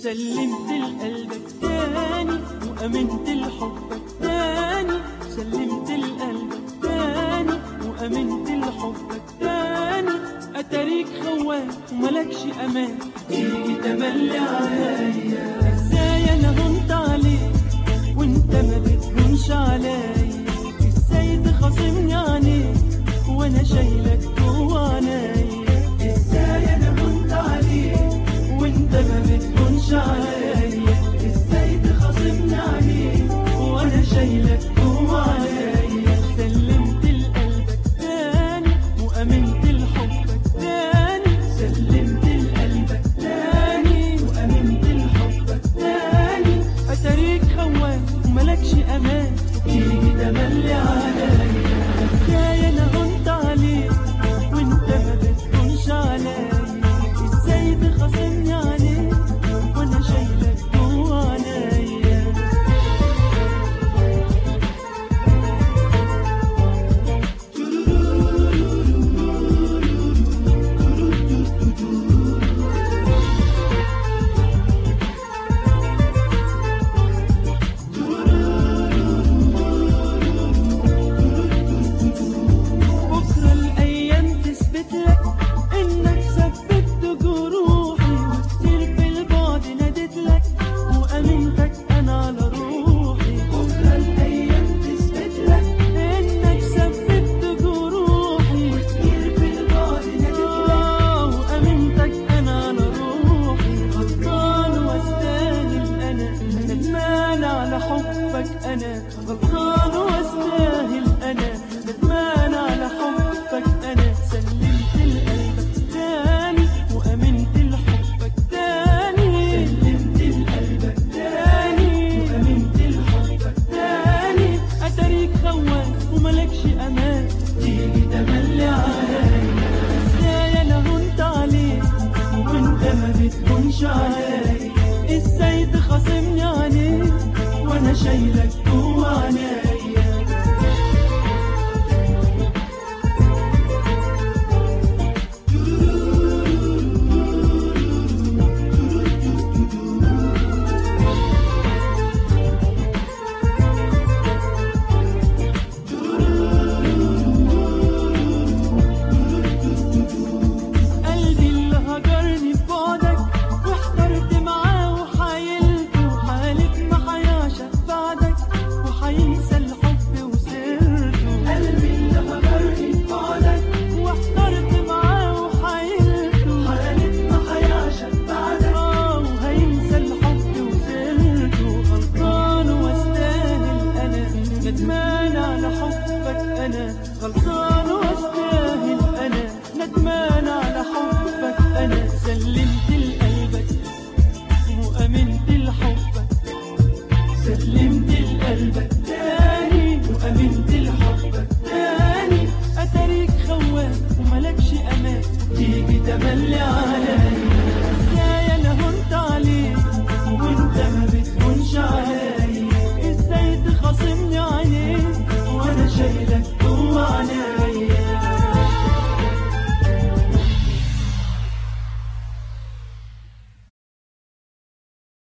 سلمت لقلبك تاني وأمنت لحبك تاني سلمت لقلبك تاني وأمنت لحبك تاني أتاريك خوان وملكش أمان تيجي تملي عليا ازاي أنا هنت عليك وانت ما بتهونش عليا ازاي تخاصمني عليك وانا شايلك جوا عينيا ازاي انا هنت عليك وانت ما بتهونش عليا ازاي تخاصمني عليك وانا شايلك جوا عينيا سلمت لقلبك تاني وامنت لحبك تاني سلمت لقلبك تاني وامنت لحبك تاني اتاريك خوان وملكش امان تيجي تملي عليا ازاي انا هنت عليك وانت ما بتكونش عليا ازاي تخاصمني عليك وانا شايلك جوا عينيا بكرة الأيام تثبت لك إنك ثبت جروحي وكتير في البعد ناديت لك وأمنتك أنا على روحي بكرة الأيام تثبت لك إنك ثبت جروحي وكتير في البعد ناديت لك وأمنتك أنا على روحي غلطان واستاهل أنا ندمان على حبك أنا غلطان واستاهل أنا ندمان على حبك أنا سلمت لقلبك تاني وأمنت لحبك تاني سلمت لقلبك تاني وأمنت لحبك تاني أتاريك خوان وملكش أمان تيجي تملي عليا ازاي أنا هنت عليك وانت ما بتكونش عليا ازاي تخاصمني عليك وانا شايلك جوا عينيا قلبي اللي هجرني في بعدك واحترت معاه وحايلته حالف ما هيعشق بعدك وهينسى الحب وسرته قلبي اللي هجرني في بعدك واحترت معاه وحايلته حالف ما هيعشق بعدك اه وهينسى الحب وسرته غلطان واستاهل انا ندمان على حبك انا غلطان واستاهل انا ندمان على حبك انا سلمت لقلبك وامنت لحبك سلمت لقلبك تاني وامنت لحبك تاني اتاريك خوان وملكش امان تيجي تملي عليا